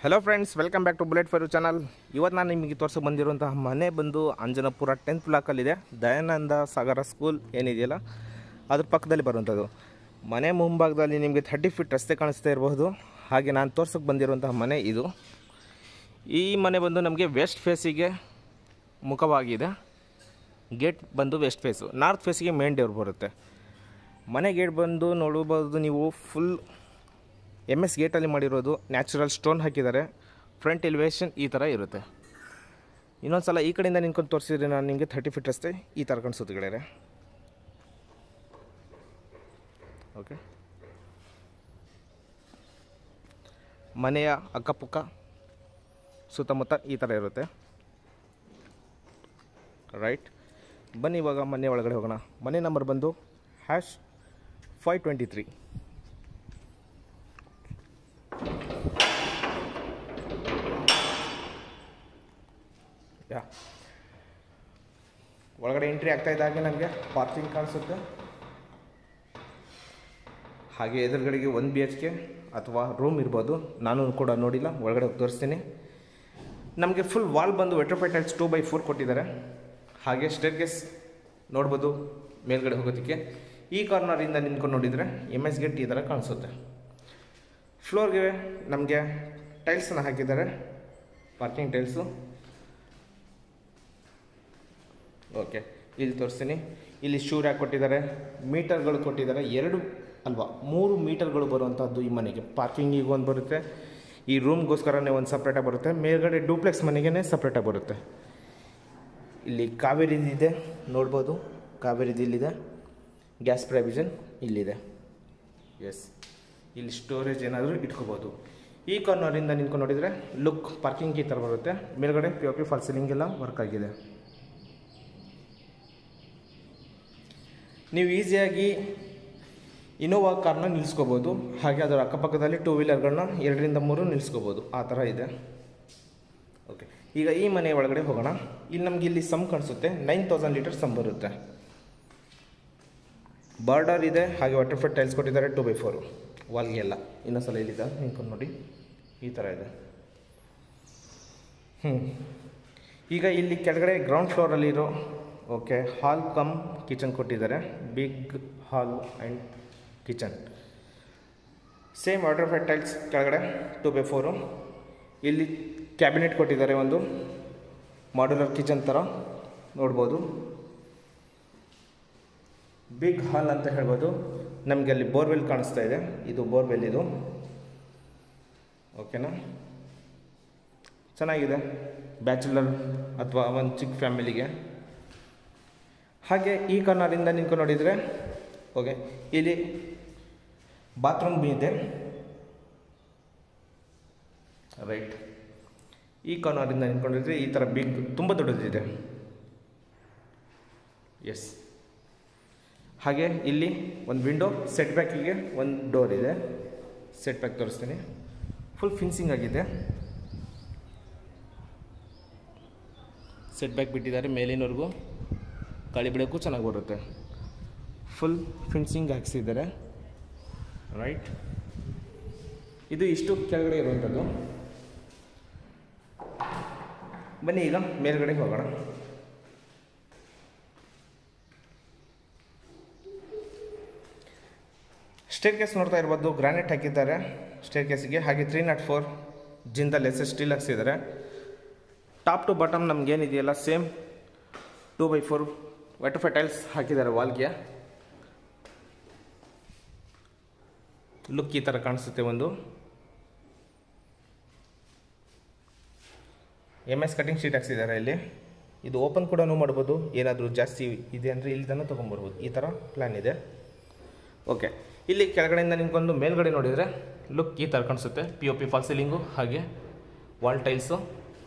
hello friends welcome back to bullet fire channel ಇವತ್ತು ನಾನು ನಿಮಗೆ ತೋರಿಸೋ ಬಂದಿರುವಂತಹ ಮನೆ ಬಂದು ಅಂಜನಪುರ ಟೆಂತ್ ಬ್ಲಾಕಲ್ಲಿದೆ ದಯಾನಂದ ಸಾಗರ ಸ್ಕೂಲ್ ಏನಿದೆಯಲ್ಲ ಅದ್ರ ಪಕ್ಕದಲ್ಲಿ ಬರುವಂಥದ್ದು ಮನೆ ಮುಂಭಾಗದಲ್ಲಿ ನಿಮಗೆ ಥರ್ಟಿ ಫೀಟ್ ರಸ್ತೆ ಕಾಣಿಸ್ತಾ ಇರಬಹುದು ಹಾಗೆ ನಾನು ತೋರ್ಸೋಕೆ ಬಂದಿರುವಂತಹ ಮನೆ ಇದು ಈ ಮನೆ ಬಂದು ನಮಗೆ ವೆಸ್ಟ್ ಫೇಸಿಗೆ ಮುಖವಾಗಿದೆ ಗೇಟ್ ಬಂದು ವೆಸ್ಟ್ ಫೇಸು ನಾರ್ತ್ ಫೇಸಿಗೆ ಮೇನ್ ಡೋರ್ ಬರುತ್ತೆ ಮನೆ ಗೇಟ್ ಬಂದು ನೋಡಬಹುದು ನೀವು ಫುಲ್ ಎಮ್ ಎಸ್ ಗೇಟಲ್ಲಿ ಮಾಡಿರೋದು ನ್ಯಾಚುರಲ್ ಸ್ಟೋನ್ ಹಾಕಿದ್ದಾರೆ ಫ್ರಂಟ್ ಎಲಿವೇಶನ್ ಈ ಥರ ಇರುತ್ತೆ ಇನ್ನೊಂದು ಸಲ ಈ ಕಡೆಯಿಂದ ನಿಂತ್ಕೊಂಡು ತೋರಿಸಿದ್ರೆ ನಾನು ನಿಮಗೆ ಥರ್ಟಿ ಫೀಟ್ ರಸ್ತೆ ಈ ಥರ ಕಾಣಿಸುತ್ತೆ ಗೆಳೆಯರೆ ಓಕೆ ಮನೆಯ ಅಕ್ಕಪಕ್ಕ ಸುತ್ತಮುತ್ತ ಈ ಥರ ಇರುತ್ತೆ ರೈಟ್ ಬನ್ನಿ ಇವಾಗ ಮನೆ ಒಳಗಡೆ ಹೋಗೋಣ ಮನೆ ನಂಬರ್ ಬಂದು ಹ್ಯಾಶ್ ಫೈವ್ ಟ್ವೆಂಟಿ ತ್ರೀ ಯಾ ಒಳಗಡೆ ಎಂಟ್ರಿ ಆಗ್ತಾ ಇದ್ದಾಗೆ ನನಗೆ ಪಾರ್ಕಿಂಗ್ ಕಾಣಿಸುತ್ತೆ ಹಾಗೆ ಎದುರುಗಡೆಗೆ ಒಂದು ಬಿ ಎಚ್ ಕೆ ಅಥವಾ ರೂಮ್ ಇರ್ಬೋದು ನಾನು ಕೂಡ ನೋಡಿಲ್ಲ ಒಳಗಡೆ ಹೋಗಿ ತೋರಿಸ್ತೀನಿ ನಮಗೆ ಫುಲ್ ವಾಲ್ ಬಂದು vitrified tiles two by four ಕೊಟ್ಟಿದ್ದಾರೆ ಹಾಗೆ ಸ್ಟೇರ್ಗೇಸ್ ನೋಡ್ಬೋದು ಮೇಲ್ಗಡೆ ಹೋಗೋದಕ್ಕೆ ಈ ಕಾರ್ನರಿಂದ ನಿಂತ್ಕೊಂಡು ನೋಡಿದರೆ ಎಮ್ ಎಸ್ ಗೇಟ್ ಈ ಥರ ಕಾಣಿಸುತ್ತೆ ಫ್ಲೋರ್ಗೆ ನಮಗೆ ಟೈಲ್ಸನ್ನು ಹಾಕಿದ್ದಾರೆ ಪಾರ್ಕಿಂಗ್ ಟೈಲ್ಸು ಓಕೆ ಇಲ್ಲಿ ತೋರಿಸ್ತೀನಿ ಇಲ್ಲಿ ಶೂ ರ್ಯಾಕ್ ಕೊಟ್ಟಿದ್ದಾರೆ ಮೀಟರ್ಗಳು ಕೊಟ್ಟಿದ್ದಾರೆ ಎರಡು ಅಲ್ವಾ ಮೂರು ಮೀಟರ್ಗಳು ಬರುವಂಥದ್ದು ಈ ಮನೆಗೆ ಪಾರ್ಕಿಂಗಿಗೆ ಒಂದು ಬರುತ್ತೆ ಈ ರೂಮ್ಗೋಸ್ಕರನೇ ಒಂದು ಸಪ್ರೇಟಾಗಿ ಬರುತ್ತೆ ಮೇಲ್ಗಡೆ ಡೂಪ್ಲೆಕ್ಸ್ ಮನೆಗೇ ಸಪ್ರೇಟಾಗಿ ಬರುತ್ತೆ ಇಲ್ಲಿ ಕಾವೇರಿದಿದೆ ನೋಡ್ಬೋದು ಕಾವೇರಿದು ಇಲ್ಲಿದೆ ಗ್ಯಾಸ್ ಪ್ರಾವಿಷನ್ ಇಲ್ಲಿದೆ ಎಸ್ ಇಲ್ಲಿ ಸ್ಟೋರೇಜ್ ಏನಾದರೂ ಇಟ್ಕೋಬೋದು ಈ ಕಾರ್ನರಿಂದ ನಿಂತ್ಕೊಂಡು ನೋಡಿದರೆ ಲುಕ್ ಪಾರ್ಕಿಂಗ್ ಈ ಥರ ಬರುತ್ತೆ ಮೇಲ್ಗಡೆ P O P false ceiling ಎಲ್ಲ ವರ್ಕ್ ಆಗಿದೆ ನೀವು ಈಸಿಯಾಗಿ ಇನೋವಾ ಕಾರ್ನ ನಿಲ್ಲಿಸ್ಕೋಬೋದು ಹಾಗೆ ಅದರ ಅಕ್ಕಪಕ್ಕದಲ್ಲಿ ಟೂ ವೀಲರ್ಗಳನ್ನ ಎರಡರಿಂದ ಮೂರು ನಿಲ್ಲಿಸ್ಕೋಬೋದು ಆ ಥರ ಇದೆ ಓಕೆ ಈಗ ಈ ಮನೆ ಒಳಗಡೆ ಹೋಗೋಣ ಇಲ್ಲಿ ನಮಗೆ ಇಲ್ಲಿ ಸಮ್ ಕಾಣಿಸುತ್ತೆ ನೈನ್ ತೌಸಂಡ್ ಲೀಟರ್ ಸಮ್ ಬರುತ್ತೆ ಬಾರ್ಡರ್ ಇದೆ ಹಾಗೆ ವಾಟರ್ಫೆಟ್ ಟೈಲ್ಸ್ ಕೊಟ್ಟಿದ್ದಾರೆ ಟೂ ಬೈ ಫೋರು ವಾಲ್ಗೆ ಎಲ್ಲ ಇನ್ನೊಂದ್ಸಲ ಇಲ್ಲಿದೆ ನಿಂತ್ಕೊಂಡು ನೋಡಿ ಈ ಥರ ಇದೆ ಹ್ಞೂ ಈಗ ಇಲ್ಲಿ ಕೆಳಗಡೆ ಗ್ರೌಂಡ್ ಫ್ಲೋರಲ್ಲಿರೋ ಓಕೆ ಹಾಲ್ ಕಮ್ ಕಿಚನ್ ಕೊಟ್ಟಿದ್ದಾರೆ big hall and kitchen same vitrified tiles ಕೆಳಗಡೆ ಟೂ ಬೈ ಫೋರು ಇಲ್ಲಿ ಕ್ಯಾಬಿನೆಟ್ ಕೊಟ್ಟಿದ್ದಾರೆ ಒಂದು ಮಾಡ್ಯುಲರ್ ಕಿಚನ್ ಥರ ನೋಡ್ಬೋದು ಬಿಗ್ ಹಾಲ್ ಅಂತ ಹೇಳ್ಬೋದು ನಮಗೆ ಅಲ್ಲಿ ಬೋರ್ವೆಲ್ ಕಾಣಿಸ್ತಾ ಇದೆ ಇದು ಬೋರ್ವೆಲ್ ಇದು ಓಕೆನಾ ಚೆನ್ನಾಗಿದೆ ಬ್ಯಾಚುಲರ್ ಅಥವಾ ಒಂದು ಚಿಕ್ಕ ಫ್ಯಾಮಿಲಿಗೆ ಹಾಗೆ ಈ ಕಾರ್ನರಿಂದ ನಿಂತ್ಕೊಂಡು ನೋಡಿದರೆ ಓಕೆ ಇಲ್ಲಿ ಬಾತ್ರೂಮ್ ಇದೆ ರೈಟ್ ಈ ಕಾರ್ನರಿಂದ ನಿಂತ್ಕೊಂಡಿದ್ರೆ ಈ ಥರ ಬಿಗ್ ತುಂಬ ದೊಡ್ಡದಿದೆ ಎಸ್ ಹಾಗೆ ಇಲ್ಲಿ ಒಂದು ವಿಂಡೋ ಸೆಟ್ ಬ್ಯಾಕಿಗೆ ಒಂದು ಡೋರ್ ಇದೆ ಸೆಟ್ ಬ್ಯಾಕ್ ತೋರಿಸ್ತೀನಿ ಫುಲ್ ಫಿನ್ಸಿಂಗ್ ಆಗಿದೆ ಸೆಟ್ ಬ್ಯಾಕ್ ಬಿಟ್ಟಿದ್ದಾರೆ ಮೇಲಿನವರೆಗೂ ಗಾಳಿ ಬೆಳಕು ಚೆನ್ನಾಗಿ ಬರುತ್ತೆ ಫುಲ್ ಫಿನ್ಸಿಂಗ್ ಹಾಕ್ಸಿದ್ದಾರೆ ರೈಟ್ ಇದು ಇಷ್ಟು ಕೆಳಗಡೆ ಇರುವಂಥದ್ದು ಬನ್ನಿ ಈಗ ಮೇಲ್ಗಡೆ ಹೋಗೋಣ ಸ್ಟೇರ್ ಕೇಸ್ ನೋಡ್ತಾ ಇರ್ಬೋದು ಗ್ರಾನೈಟ್ ಹಾಕಿದ್ದಾರೆ ಸ್ಟೇರ್ ಕೇಸಿಗೆ ಹಾಗೆ three nought four Jindal S S steel ಹಾಕ್ಸಿದ್ದಾರೆ ಟಾಪ್ ಟು ಬಾಟಮ್ ನಮಗೇನಿದೆಯಲ್ಲ same two by four vitrified tiles ಹಾಕಿದ್ದಾರೆ ವಾಲ್ಗೆ ಲುಕ್ ಈ ಥರ ಕಾಣಿಸುತ್ತೆ ಒಂದು ಎಮ್ ಎಸ್ ಕಟಿಂಗ್ ಶೀಟ್ ಹಾಕ್ಸಿದ್ದಾರೆ ಇಲ್ಲಿ ಇದು ಓಪನ್ ಕೂಡ ಮಾಡ್ಬೋದು ಏನಾದರೂ ಜಾಸ್ತಿ ಇದೆ ಅಂದರೆ ಇಲ್ಲಿ ತನಕ ತೊಗೊಂಬರ್ಬೋದು ಈ ಥರ ಪ್ಲ್ಯಾನ್ ಇದೆ ಓಕೆ ಇಲ್ಲಿ ಕೆಳಗಡೆಯಿಂದ ನಿಂತ್ಕೊಂಡು ಮೇಲ್ಗಡೆ ನೋಡಿದರೆ ಲುಕ್ ಈ ಥರ ಕಾಣಿಸುತ್ತೆ P O P false ceiling ಹಾಗೆ ವಾಲ್ ಟೈಲ್ಸು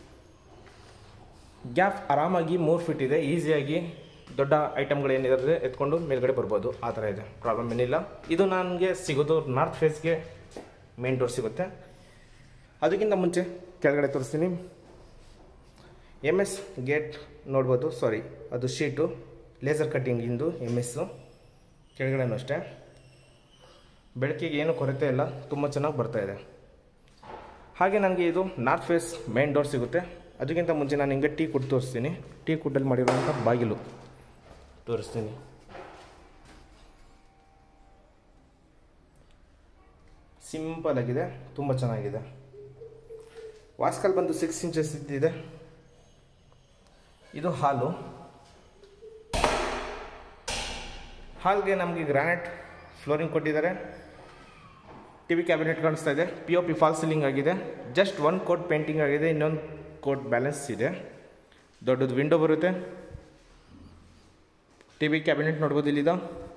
ಗ್ಯಾಪ್ ಆರಾಮಾಗಿ ಮೂರು ಫೀಟ್ ಇದೆ ಈಸಿಯಾಗಿ ದೊಡ್ಡ ಐಟಮ್ಗಳೇನಿದೆ ಎತ್ಕೊಂಡು ಮೇಲ್ಗಡೆ ಬರ್ಬೋದು ಆ ಥರ ಇದೆ ಪ್ರಾಬ್ಲಮ್ ಏನಿಲ್ಲ ಇದು ನನಗೆ ಸಿಗೋದು ನಾರ್ತ್ ಫೇಸ್ಗೆ ಮೇನ್ ಡೋರ್ ಸಿಗುತ್ತೆ ಅದಕ್ಕಿಂತ ಮುಂಚೆ ಕೆಳಗಡೆ ತೋರಿಸ್ತೀನಿ ಎಮ್ ಎಸ್ ಗೇಟ್ ನೋಡ್ಬೋದು ಸಾರಿ ಅದು ಶೀಟು ಲೇಸರ್ ಕಟ್ಟಿಂಗಿಂದು ಎಮ್ ಎಸ್ಸು ಕೆಳಗಡೆನೂ ಅಷ್ಟೇ ಬೆಳಕಿಗೆ ಏನು ಕೊರತೆ ಇಲ್ಲ ತುಂಬ ಚೆನ್ನಾಗಿ ಬರ್ತಾ ಇದೆ ಹಾಗೆ ನನಗೆ ಇದು ನಾರ್ತ್ ಫೇಸ್ ಮೇನ್ ಡೋರ್ ಸಿಗುತ್ತೆ ಅದಕ್ಕಿಂತ ಮುಂಚೆ ನಾನು ಹಿಂಗೆ ಟೀ ಕುಡ್ ತೋರಿಸ್ತೀನಿ ಟೀ ಕುಡ್ಡಲ್ಲಿ ಮಾಡಿರುವಂಥ ಬಾಗಿಲು ತೋರಿಸ್ತೀನಿ ಸಿಂಪಲ್ ಆಗಿದೆ ತುಂಬ ಚೆನ್ನಾಗಿದೆ ವಾಸ್ಕಲ್ ಬಂದು ಸಿಕ್ಸ್ ಇಂಚಸ್ ಇದ್ದಿದೆ ಇದು ಹಾಲು ಹಾಲ್ಗೆ ನಮಗೆ ಗ್ರಾನೈಟ್ ಫ್ಲೋರಿಂಗ್ ಕೊಟ್ಟಿದ್ದಾರೆ ಟಿ ವಿ ಕ್ಯಾಬಿನೆಟ್ ಕಾಣಿಸ್ತಾ ಇದೆ P O P false ceiling ಆಗಿದೆ ಜಸ್ಟ್ ಒನ್ ಕೋಟ್ ಪೇಂಟಿಂಗ್ ಆಗಿದೆ ಇನ್ನೊಂದು ಕೋಟ್ ಬ್ಯಾಲೆನ್ಸ್ ಇದೆ ದೊಡ್ಡದು ವಿಂಡೋ ಬರುತ್ತೆ ಟಿ ವಿ ಕ್ಯಾಬಿನೆಟ್ ನೋಡ್ಬೋದು ಇಲ್ಲಿದ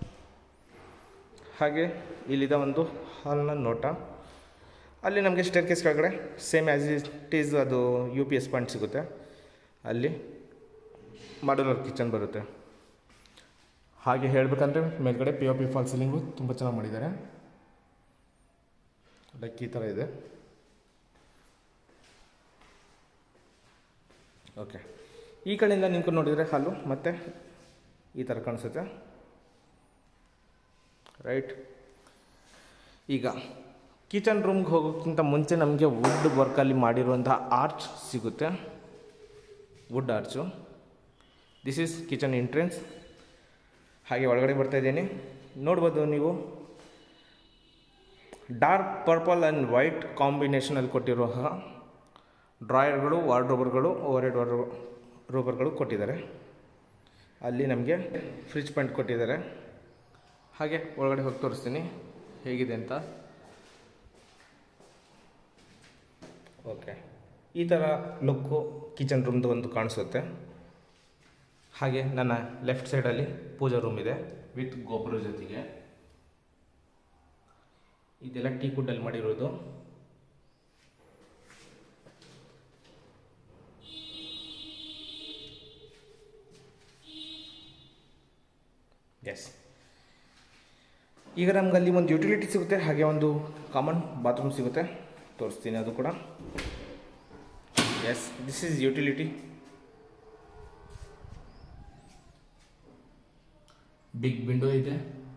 ಹಾಗೆ ಇಲ್ಲಿದ ಒಂದು ಹಾಲ್ನ ನೋಟ ಅಲ್ಲಿ ನಮಗೆ ಸ್ಟೇರ್ ಕೇಸ್ ಕೆಳಗಡೆ ಸೇಮ್ ಆ್ಯಸ್ ಇಟ್ ಈಸ್ ಅದು ಯು ಪಿ ಎಸ್ ಪಾಯಿಂಟ್ ಸಿಗುತ್ತೆ ಅಲ್ಲಿ ಮಾಡ್ಯುಲರ್ ಕಿಚನ್ ಬರುತ್ತೆ ಹಾಗೆ ಹೇಳಬೇಕಂದ್ರೆ ಮೇಲ್ಗಡೆ P O P false ceiling ತುಂಬ ಚೆನ್ನಾಗಿ ಮಾಡಿದ್ದಾರೆ ಲೈಕ್ ಈ ಥರ ಇದೆ ಓಕೆ ಈ ಕಡೆಯಿಂದ ನಿಂತ್ಕೊಂಡು ನೋಡಿದರೆ ಹಾಲು ಮತ್ತೆ ಈ ಥರ ಕಾಣಿಸುತ್ತೆ ರೈಟ್ ಈಗ ಕಿಚನ್ ರೂಮ್ಗೆ ಹೋಗೋಕ್ಕಿಂತ ಮುಂಚೆ ನಮಗೆ ವುಡ್ ವರ್ಕಲ್ಲಿ ಮಾಡಿರುವಂಥ ಆರ್ಚ್ ಸಿಗುತ್ತೆ wood arch this is kitchen entrance ಹಾಗೆ ಒಳಗಡೆ ಬರ್ತಾ ಇದ್ದೀನಿ ನೋಡ್ಬೋದು ನೀವು ಡಾರ್ಕ್ ಪರ್ಪಲ್ ಆ್ಯಂಡ್ ವೈಟ್ ಕಾಂಬಿನೇಷನಲ್ಲಿ ಕೊಟ್ಟಿರೋ ಡ್ರಾಯರ್ಗಳು ವಾರ್ಡ್ರೋಬರ್ಗಳು ಓವರ್ ಹೆಡ್ ವಾರ್ಡ್ ರೋಬರ್ಗಳು ಕೊಟ್ಟಿದ್ದಾರೆ ಅಲ್ಲಿ ನಮಗೆ ಫ್ರಿಜ್ ಪಾಯಿಂಟ್ ಕೊಟ್ಟಿದ್ದಾರೆ ಹಾಗೆ ಒಳಗಡೆ ಹೋಗಿ ತೋರಿಸ್ತೀನಿ ಹೇಗಿದೆ ಅಂತ ಓಕೆ ಈ ಥರ ಲುಕ್ಕು ಕಿಚನ್ ರೂಮ್ದು ಒಂದು ಕಾಣಿಸುತ್ತೆ ಹಾಗೆ ನನ್ನ ಲೆಫ್ಟ್ ಸೈಡಲ್ಲಿ ಪೂಜಾ ರೂಮ್ ಇದೆ ವಿತ್ ಗೋಪುರ ಜೊತೆಗೆ ಇದೆಲ್ಲ ಟೀ ಕುಡ್ಡಲ್ಲಿ ಮಾಡಿರೋದು ಎಸ್ ಈಗ ನಮ್ಗೆ ಅಲ್ಲಿ ಒಂದು ಯುಟಿಲಿಟಿ ಸಿಗುತ್ತೆ ಹಾಗೆ ಒಂದು ಕಾಮನ್ ಬಾತ್ರೂಮ್ ಸಿಗುತ್ತೆ ತೋರಿಸ್ತೀನಿ ಅದು ಕೂಡ yes this is utility big window ಇದೆ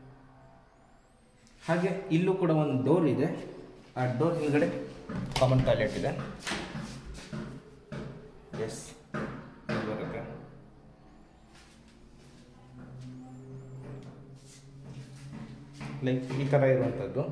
ಹಾಗೆ ಇಲ್ಲೂ ಕೂಡ ಒಂದು ಡೋರ್ ಇದೆ ಆ ಡೋರ್ ಹಿಂದ್ಗಡೆ ಕಾಮನ್ ಟಾಯ್ಲೆಟ್ ಇದೆ ಎಸ್ ಬರುತ್ತೆ ಲೈಕ್ ಈ ಥರ ಇರುವಂಥದ್ದು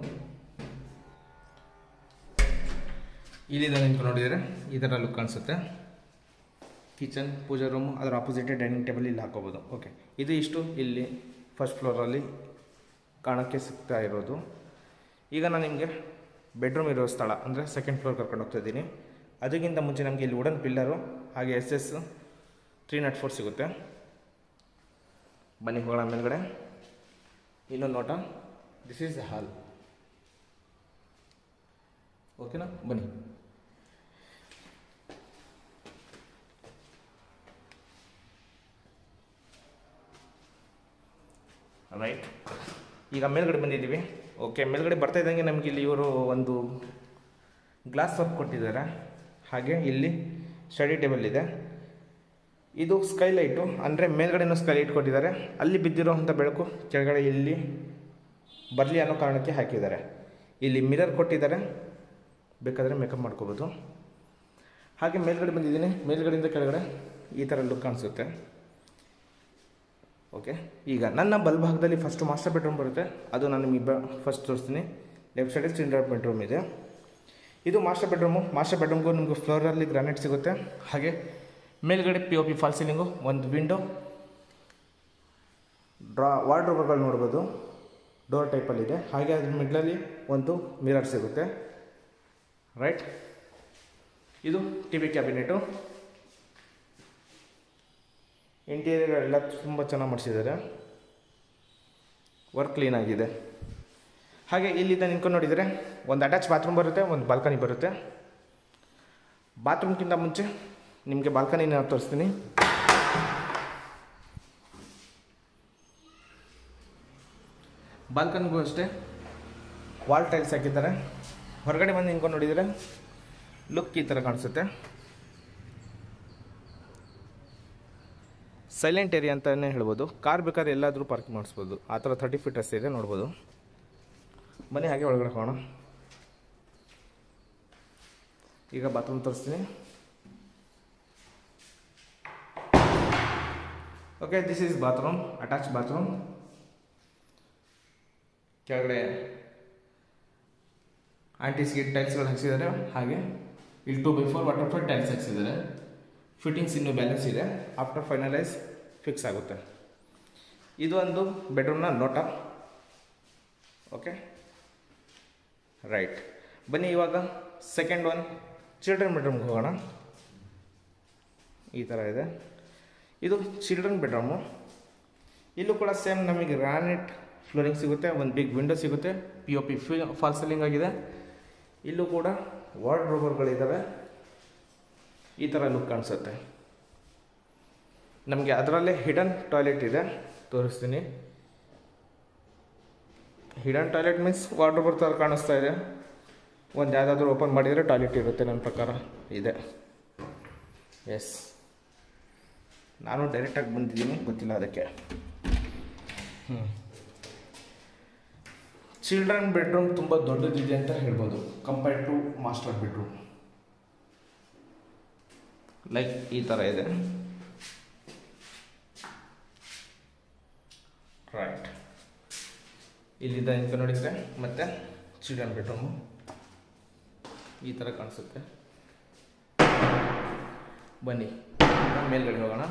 ಇಲ್ಲಿಂದ ನಿಂತು ನೋಡಿದರೆ ಈ ಥರ ಲುಕ್ ಕಾಣಿಸುತ್ತೆ ಕಿಚನ್ ಪೂಜಾ ರೂಮ್ ಅದರ ಆಪೋಸಿಟೇ ಡೈನಿಂಗ್ ಟೇಬಲ್ ಇಲ್ಲಿ ಹಾಕೋಬೋದು ಓಕೆ ಇದು ಇಷ್ಟು ಇಲ್ಲಿ ಫಸ್ಟ್ ಫ್ಲೋರಲ್ಲಿ ಕಾಣೋಕ್ಕೆ ಸಿಗ್ತಾ ಇರೋದು ಈಗ ನಾನು ನಿಮಗೆ ಬೆಡ್ರೂಮ್ ಇರೋ ಸ್ಥಳ ಅಂದರೆ ಸೆಕೆಂಡ್ ಫ್ಲೋರ್ ಕರ್ಕೊಂಡು ಹೋಗ್ತಾ ಇದ್ದೀನಿ ಅದಕ್ಕಿಂತ ಮುಂಚೆ ನಮಗೆ ಇಲ್ಲಿ ವುಡನ್ ಪಿಲ್ಲರು ಹಾಗೆ S S three nought four ಸಿಗುತ್ತೆ ಬನ್ನಿ ಹೋಗೋಣ ಮೇಲ್ಗಡೆ ಇನ್ನೊಂದು ನೋಟ ದಿಸ್ ಈಸ್ ಹಾಲ್ ಓಕೆನಾ ಬನ್ನಿ ರೈಟ್ ಈಗ ಮೇಲ್ಗಡೆ ಬಂದಿದ್ದೀವಿ ಓಕೆ ಮೇಲ್ಗಡೆ ಬರ್ತಾ ಇದ್ದಂಗೆ ನಮಗೆ ಇಲ್ಲಿ ಇವರು ಒಂದು ಗ್ಲಾಸ್ ವರ್ಕ್ ಕೊಟ್ಟಿದ್ದಾರೆ ಹಾಗೆ ಇಲ್ಲಿ ಸ್ಟಡಿ ಟೇಬಲ್ ಇದೆ ಇದು ಸ್ಕೈಲೈಟು ಅಂದರೆ ಮೇಲ್ಗಡೆನೂ ಸ್ಕೈಲೈಟ್ ಕೊಟ್ಟಿದ್ದಾರೆ ಅಲ್ಲಿ ಬಿದ್ದಿರೋವಂಥ ಬೆಳಕು ಕೆಳಗಡೆ ಇಲ್ಲಿ ಬರಲಿ ಅನ್ನೋ ಕಾರಣಕ್ಕೆ ಹಾಕಿದ್ದಾರೆ ಇಲ್ಲಿ ಮಿರರ್ ಕೊಟ್ಟಿದ್ದಾರೆ ಬೇಕಾದರೆ ಮೇಕಪ್ ಮಾಡ್ಕೋಬೋದು ಹಾಗೆ ಮೇಲ್ಗಡೆ ಬಂದಿದ್ದೀನಿ ಮೇಲ್ಗಡೆಯಿಂದ ಕೆಳಗಡೆ ಈ ಥರ ಲುಕ್ ಕಾಣಿಸುತ್ತೆ ಓಕೆ ಈಗ ನನ್ನ ಬಲ್ಭಾಗದಲ್ಲಿ ಫಸ್ಟ್ ಮಾಸ್ಟರ್ ಬೆಡ್ರೂಮ್ ಬರುತ್ತೆ ಅದು ನಾನು ನಿಮಗೆ ಫಸ್ಟ್ ತೋರಿಸ್ತೀನಿ ಲೆಫ್ಟ್ ಸೈಡಲ್ಲಿ ಚಿಲ್ಡ್ರನ್ ಬೆಡ್ರೂಮ್ ಇದೆ ಇದು ಮಾಸ್ಟರ್ ಬೆಡ್ರೂಮು ಮಾಸ್ಟರ್ ಬೆಡ್ರೂಮ್ಗೂ ನಿಮಗೆ ಫ್ಲೋರಲ್ಲಿ ಗ್ರಾನೈಟ್ ಸಿಗುತ್ತೆ ಹಾಗೆ ಮೇಲ್ಗಡೆ P O P false ceiling ಒಂದು ವಿಂಡೋ ಡ್ರಾ ವಾರ್ಡ್ರೋಬ್ಗಳು ನೋಡ್ಬೋದು ಡೋರ್ ಟೈಪಲ್ಲಿದೆ ಹಾಗೆ ಅದ್ರ ಮಿಡ್ಲಲ್ಲಿ ಒಂದು ಮಿರರ್ ಸಿಗುತ್ತೆ ರೈಟ್ ಇದು ಟಿ ವಿ ಕ್ಯಾಬಿನೆಟು ಇಂಟೀರಿಯರ್ ಎಲ್ಲ ತುಂಬ ಚೆನ್ನಾಗಿ ಮಾಡಿಸಿದ್ದಾರೆ ವರ್ಕ್ ಕ್ಲೀನ್ ಆಗಿದೆ ಹಾಗೆ ಇಲ್ಲಿಂದ ನಿಂತ್ಕೊಂಡು ನೋಡಿದರೆ ಒಂದು ಅಟ್ಯಾಚ್ ಬಾತ್ರೂಮ್ ಬರುತ್ತೆ ಒಂದು ಬಾಲ್ಕನಿ ಬರುತ್ತೆ ಬಾತ್ರೂಮ್ಗಿಂತ ಮುಂಚೆ ನಿಮಗೆ ಬಾಲ್ಕನಿ ನಾನು ತೋರಿಸ್ತೀನಿ ಬಾಲ್ಕನಿಗೂ ಅಷ್ಟೇ ವಾಲ್ ಟೈಲ್ಸ್ ಹಾಕಿದ್ದಾರೆ ಹೊರಗಡೆ ಬಂದು ನಿಂತ್ಕೊಂಡು ನೋಡಿದರೆ ಲುಕ್ ಈ ಥರ ಕಾಣಿಸುತ್ತೆ ಸೈಲೆಂಟ್ ಏರಿಯಾ ಅಂತಲೇ ಹೇಳ್ಬೋದು ಕಾರ್ ಬೇಕಾದ್ರೆ ಎಲ್ಲಾದರೂ ಪಾರ್ಕ್ ಮಾಡಿಸ್ಬೋದು ಆ ಥರ ತರ್ಟಿ ಫೀಟ್ ರಸ್ತೆ ಇದೆ ನೋಡ್ಬೋದು ಬನ್ನಿ ಹಾಗೆ ಒಳಗಡೆ ಹೋಗೋಣ ಈಗ ಬಾತ್ರೂಮ್ ತೋರಿಸ್ತೀನಿ okay this is bathroom attach bathroom ಕೆಳಗಡೆ ಆಂಟಿಸ್ಗೆ ಟೈಲ್ಸ್ಗಳು ಹಾಕ್ಸಿದ್ದಾರೆ ಹಾಗೆ ಇಲ್ಲಿ two by four vitrified tiles ಹಾಕ್ಸಿದ್ದಾರೆ ಫಿಟ್ಟಿಂಗ್ಸ್ ಇನ್ನೂ ಬ್ಯಾಲೆನ್ಸ್ ಇದೆ ಆಫ್ಟರ್ ಫೈನಲೈಸ್ ಫಿಕ್ಸ್ ಆಗುತ್ತೆ ಇದು ಒಂದು ಬೆಡ್ರೂಮ್ನ ನೋಟ ಓಕೆ ರೈಟ್ ಬನ್ನಿ ಇವಾಗ ಸೆಕೆಂಡ್ ಒನ್ ಚಿಲ್ಡ್ರನ್ ಬೆಡ್ರೂಮ್ಗೆ ಹೋಗೋಣ ಈ ಥರ ಇದೆ ಇದು ಚಿಲ್ಡ್ರನ್ ಬೆಡ್ರೂಮು ಇಲ್ಲೂ ಕೂಡ ಸೇಮ್ ನಮಗೆ ಗ್ರಾನೈಟ್ ಫ್ಲೋರಿಂಗ್ ಸಿಗುತ್ತೆ ಒಂದು ಬಿಗ್ ವಿಂಡೋ ಸಿಗುತ್ತೆ P O P false ceiling ಆಗಿದೆ ಇಲ್ಲೂ ಕೂಡ ವಾರ್ಡ್ ರೋಬರ್ಗಳಿದ್ದಾವೆ ಈ ಥರ ಲುಕ್ ಕಾಣಿಸುತ್ತೆ ನಮಗೆ ಅದರಲ್ಲೇ ಹಿಡನ್ ಟಾಯ್ಲೆಟ್ ಇದೆ ತೋರಿಸ್ತೀನಿ ಹಿಡನ್ ಟಾಯ್ಲೆಟ್ ಮೀನ್ಸ್ ವಾರ್ಡ್ರೋಬರ್ ಥರ ಕಾಣಿಸ್ತಾ ಇದೆ ಒಂದು ಯಾವುದಾದ್ರೂ ಓಪನ್ ಮಾಡಿದರೆ ಟಾಯ್ಲೆಟ್ ಇರುತ್ತೆ ನನ್ನ ಪ್ರಕಾರ ಇದೆ ಎಸ್ ನಾನು ಡೈರೆಕ್ಟಾಗಿ ಬಂದಿದ್ದೀನಿ ಗೊತ್ತಿಲ್ಲ ಅದಕ್ಕೆ ಹ್ಞೂ ಚಿಲ್ಡ್ರನ್ ಬೆಡ್ರೂಮ್ ತುಂಬ ದೊಡ್ಡದಿದೆ ಅಂತ ಹೇಳ್ಬೋದು compare to master bedroom like ಈ ಥರ ಇದೆ ರೈಟ್ ಇಲ್ಲಿದ್ದ ನಿಂತು ನೋಡಿದರೆ ಮತ್ತೆ ಚಿಲ್ಡ್ರನ್ ಬೆಡ್ರೂಮು ಈ ಥರ ಕಾಣಿಸುತ್ತೆ ಬನ್ನಿ ಇವಾಗ ಮೇಲ್ಗಡೆ ಹೋಗೋಣ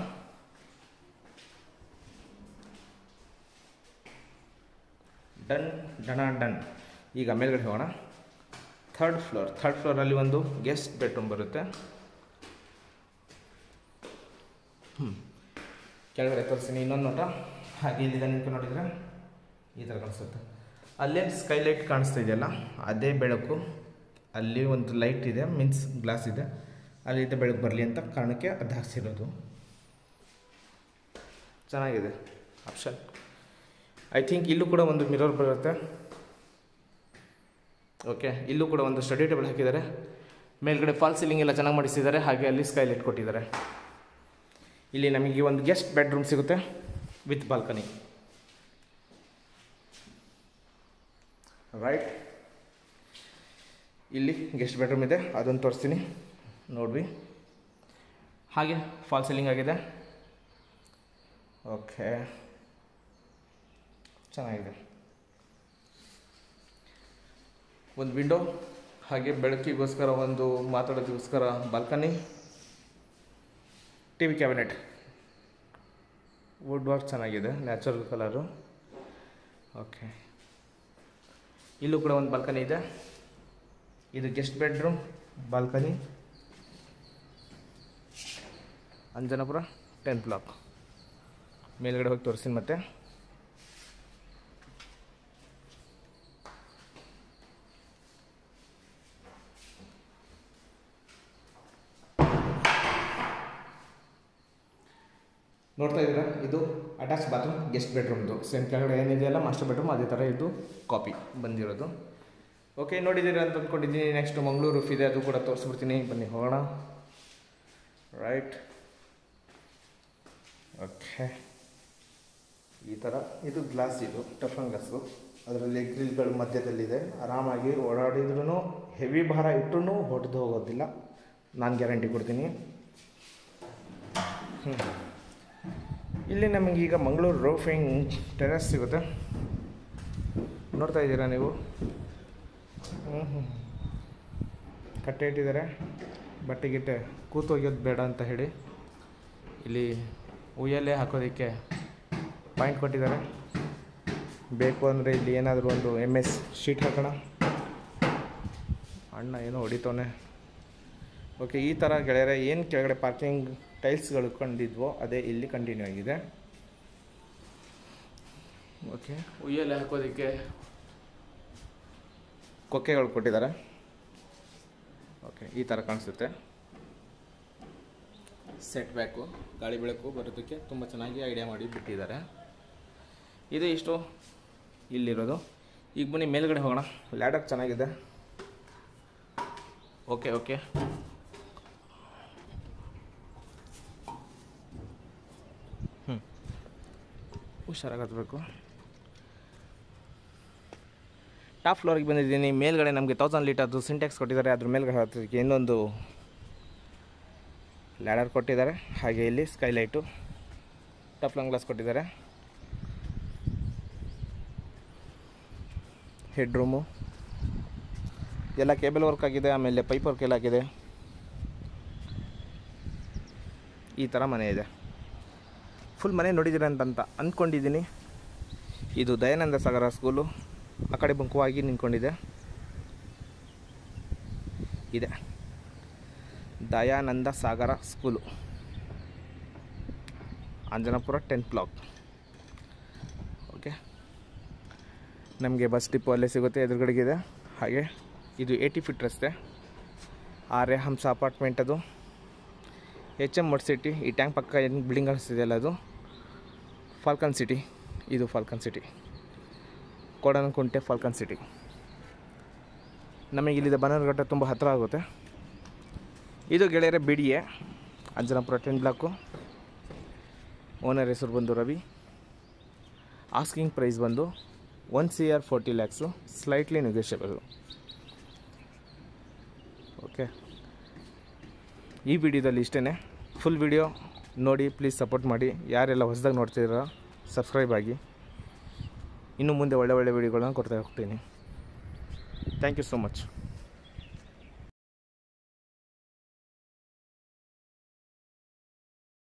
ಡನ್ ಡಣ ಡನ್ ಈಗ ಮೇಲ್ಗಡೆ ಹೋಗೋಣ ಥರ್ಡ್ ಫ್ಲೋರ್ ಥರ್ಡ್ ಫ್ಲೋರಲ್ಲಿ ಒಂದು ಗೆಸ್ಟ್ ಬೆಡ್ರೂಮ್ ಬರುತ್ತೆ ಹ್ಞೂ ಕೆಳಗಡೆ ತೋರಿಸ್ತೀನಿ ಇನ್ನೊಂದು ನೋಟ ಹಾಗೆ ಇಲ್ಲಿಂದ ನಿಂತು ನೋಡಿದರೆ ಈ ಥರ ಕಾಣಿಸುತ್ತೆ ಅಲ್ಲೇನು ಸ್ಕೈಲೈಟ್ ಕಾಣಿಸ್ತಾ ಇದೆಯಲ್ಲ ಅದೇ ಬೆಳಕು ಅಲ್ಲಿ ಒಂದು ಲೈಟ್ ಇದೆ ಮೀನ್ಸ್ ಗ್ಲಾಸ್ ಇದೆ ಅಲ್ಲಿದ್ದ ಬೆಳಕು ಬರಲಿ ಅಂತ ಕಾರಣಕ್ಕೆ ಅದು ಹಾಕ್ಸಿರೋದು ಚೆನ್ನಾಗಿದೆ ಆಪ್ಷನ್ ಐ ಥಿಂಕ್ ಇಲ್ಲೂ ಕೂಡ ಒಂದು ಮಿರರ್ ಬರುತ್ತೆ ಓಕೆ ಇಲ್ಲೂ ಕೂಡ ಒಂದು ಸ್ಟಡಿ ಟೇಬಲ್ ಹಾಕಿದ್ದಾರೆ ಮೇಲ್ಗಡೆ ಫಾಲ್ ಸೀಲಿಂಗ್ ಎಲ್ಲ ಚೆನ್ನಾಗಿ ಮಾಡಿಸಿದ್ದಾರೆ ಹಾಗೆ ಅಲ್ಲಿ ಸ್ಕೈಲೈಟ್ ಕೊಟ್ಟಿದ್ದಾರೆ ಇಲ್ಲಿ ನಮಗೆ ಒಂದು ಗೆಸ್ಟ್ ಬೆಡ್ರೂಮ್ ಸಿಗುತ್ತೆ ವಿತ್ ಬಾಲ್ಕನಿ ರೈಟ್ ಇಲ್ಲಿ ಗೆಸ್ಟ್ ಬೆಡ್ರೂಮ್ ಇದೆ ಅದನ್ನು ತೋರಿಸ್ತೀನಿ ನೋಡ್ವಿ ಹಾಗೆ ಫಾಲ್ ಸೀಲಿಂಗ್ ಆಗಿದೆ ಓಕೆ ಚೆನ್ನಾಗಿದೆ ಒಂದು ವಿಂಡೋ ಹಾಗೆ ಬೆಳಕಿಗೋಸ್ಕರ ಒಂದು ಮಾತಾಡೋದಕ್ಕೋಸ್ಕರ balcony T V cabinet wood work ಚೆನ್ನಾಗಿದೆ ನ್ಯಾಚುರಲ್ ಕಲರು ಓಕೆ ಇಲ್ಲೂ ಕೂಡ ಒಂದು ಬಾಲ್ಕನಿ ಇದೆ ಇದು guest bedroom balcony Anjanapura tenth block ಮೇಲ್ಗಡೆ ಹೋಗಿ ತೋರಿಸ್ತೀನಿ ಮತ್ತೆ ನೋಡ್ತಾ ಇದ್ದೀರಾ ಇದು ಅಟ್ಯಾಚ್ ಬಾತ್ರೂಮ್ ಗೆಸ್ಟ್ ಬೆಡ್ರೂಮ್ದು ಸೇಮ್ ಕೆಳಗಡೆ ಏನಿದೆಯಲ್ಲ ಮಾಸ್ಟರ್ ಬೆಡ್ರೂಮ್ ಅದೇ ಥರ ಇದು ಕಾಪಿ ಬಂದಿರೋದು ಓಕೆ ನೋಡಿದ್ದೀರಾ ಅಂತ ಅಂದ್ಕೊಂಡಿದ್ದೀನಿ ನೆಕ್ಸ್ಟ್ ಮಂಗಳೂರು ರೂಫ್ ಇದೆ ಅದು ಕೂಡ ತೋರಿಸ್ಬಿಡ್ತೀನಿ ಬನ್ನಿ ಹೋಗೋಣ ರೈಟ್ ಓಕೆ ಈ ಥರ ಇದು ಗ್ಲಾಸ್ ಇದು ಟಫನ್ ಗ್ಲಾಸು ಅದರಲ್ಲಿ ಗ್ರಿಲ್ಗಳು ಮಧ್ಯದಲ್ಲಿದೆ ಆರಾಮಾಗಿ ಓಡಾಡಿದ್ರೂ ಹೆವಿ ಭಾರ ಇಟ್ಟರೂ ಹೊಡೆದು ಹೋಗೋದಿಲ್ಲ ನಾನು ಗ್ಯಾರಂಟಿ ಕೊಡ್ತೀನಿ ಹ್ಞೂ ಇಲ್ಲಿ ನಮಗೀಗ ಮಂಗಳೂರು ರೋಫಿಂಗ್ ಟೆರೆಸ್ ಸಿಗುತ್ತೆ ನೋಡ್ತಾ ಇದ್ದೀರಾ ನೀವು ಹ್ಞೂ ಹ್ಞೂ ಕಟ್ಟೆ ಇಟ್ಟಿದ್ದಾರೆ ಬಟ್ಟೆ ಗಿಟ್ಟೆ ಕೂತೋಗ್ಯೋದು ಬೇಡ ಅಂತ ಹೇಳಿ ಇಲ್ಲಿ ಉಯ್ಯಲ್ಲೇ ಹಾಕೋದಕ್ಕೆ ಪಾಯಿಂಟ್ ಕೊಟ್ಟಿದ್ದಾರೆ ಬೇಕು ಅಂದರೆ ಇಲ್ಲಿ ಏನಾದರೂ ಒಂದು ಎಮ್ ಎಸ್ ಶೀಟ್ ಹಾಕೋಣ ಅಣ್ಣ ಏನೋ ಹೊಡಿತವನೆ ಓಕೆ ಈ ಥರ ಗೆಳೆಯರೆ ಏನು ಕೆಳಗಡೆ ಪಾರ್ಕಿಂಗ್ ಟೈಲ್ಸ್ಗಳು ಕಂಡಿದ್ವೋ ಅದೇ ಇಲ್ಲಿ ಕಂಟಿನ್ಯೂ ಆಗಿದೆ ಓಕೆ ಉಯ್ಯಲೆ ಹಾಕೋದಕ್ಕೆ ಕೊಕ್ಕೆಗಳು ಕೊಟ್ಟಿದ್ದಾರೆ ಓಕೆ ಈ ಥರ ಕಾಣಿಸುತ್ತೆ ಸೆಟ್ ಬ್ಯಾಕು ಗಾಳಿ ಬೆಳಕು ಬರೋದಕ್ಕೆ ತುಂಬ ಚೆನ್ನಾಗಿ ಐಡಿಯಾ ಮಾಡಿ ಬಿಟ್ಟಿದ್ದಾರೆ ಇದು ಇಷ್ಟು ಇಲ್ಲಿರೋದು ಈಗ ಬನ್ನಿ ಮೇಲ್ಗಡೆ ಹೋಗೋಣ ಲ್ಯಾಡರ್ ಚೆನ್ನಾಗಿದೆ ಓಕೆ ಓಕೆ ಹ್ಞೂ ಹುಷಾರಾಗಿ ಹತ್ಬೇಕು ಟಾಪ್ ಫ್ಲೋರಿಗೆ ಬಂದಿದ್ದೀನಿ ಮೇಲ್ಗಡೆ ನಮಗೆ ತೌಸಂಡ್ ಲೀಟರ್ದು ಸಿಂಟೆಕ್ಸ್ ಕೊಟ್ಟಿದ್ದಾರೆ ಅದ್ರ ಮೇಲ್ಗಡೆ ಹತ್ತೋದಕ್ಕೆ ಇನ್ನೊಂದು ಲ್ಯಾಡರ್ ಕೊಟ್ಟಿದ್ದಾರೆ ಹಾಗೆ ಇಲ್ಲಿ ಸ್ಕೈಲೈಟು ಟಫ್ಲಂಗ್ ಗ್ಲಾಸ್ ಕೊಟ್ಟಿದ್ದಾರೆ ಹೆಡ್ ರೂಮು ಎಲ್ಲ ಕೇಬಲ್ ವರ್ಕ್ ಆಗಿದೆ ಆಮೇಲೆ ಪೈಪ್ ವರ್ಕ್ ಎಲ್ಲ ಆಗಿದೆ ಈ ಥರ ಮನೆ ಇದೆ ಫುಲ್ ಮನೆ ನೋಡಿದ್ದೀರ ಅಂತಂತ ಅಂದ್ಕೊಂಡಿದ್ದೀನಿ ಇದು ದಯಾನಂದ ಸಾಗರ ಸ್ಕೂಲು ಆ ಕಡೆ ಬಂಕುವಾಗಿ ನಿಂತ್ಕೊಂಡಿದೆ ಇದೆ Dayananda Sagara school Anjanapura tenth block okay ನಮಗೆ ಬಸ್ ಡಿಪೋ ಅಲ್ಲೇ ಸಿಗುತ್ತೆ ಎದುರುಗಡೆಗಿದೆ ಹಾಗೆ ಇದು ಏಯ್ಟಿ ಫೀಟ್ ರಸ್ತೆ ಆರ್ಯ ಹಂಸ ಅಪಾರ್ಟ್ಮೆಂಟ್ ಅದು ಎಚ್ ಎಮ್ ಮಡ್ ಸಿಟಿ ಈ ಟ್ಯಾಂಕ್ ಪಕ್ಕ ಏನು ಬಿಲ್ಡಿಂಗ್ ಕಾಣಿಸ್ತಿದೆಯಲ್ಲ ಅದು ಫಾಲ್ಕನ್ ಸಿಟಿ ಇದು Falcon city Kodanakunte Falcon city ನಮಗೆ ಇಲ್ಲಿಂದ ಬನ್ನರ್ಘಟ್ಟ ತುಂಬ ಹತ್ತಿರ ಆಗುತ್ತೆ ಇದು ಗೆಳೆಯರೆ B D A Anjanapura ten block owner ಹೆಸರು ಬಂದು ರವಿ ಆಸ್ಕಿಂಗ್ ಪ್ರೈಸ್ ಬಂದು one C R forty lakhs slightly negotiable okay ಈ ವಿಡಿಯೋದಲ್ಲಿ ಇಷ್ಟೇ ಫುಲ್ ವಿಡಿಯೋ ನೋಡಿ ಪ್ಲೀಸ್ ಸಪೋರ್ಟ್ ಮಾಡಿ ಯಾರೆಲ್ಲ ಹೊಸದಾಗಿ ನೋಡ್ತಿದ್ದೀರ ಸಬ್ಸ್ಕ್ರೈಬ್ ಆಗಿ ಇನ್ನು ಮುಂದೆ ಒಳ್ಳೆ ಒಳ್ಳೆ ವಿಡಿಯೋಗಳನ್ನ ಕೊಡ್ತಾ ಹೋಗ್ತೀನಿ ಥ್ಯಾಂಕ್ ಯು ಸೊ ಮಚ್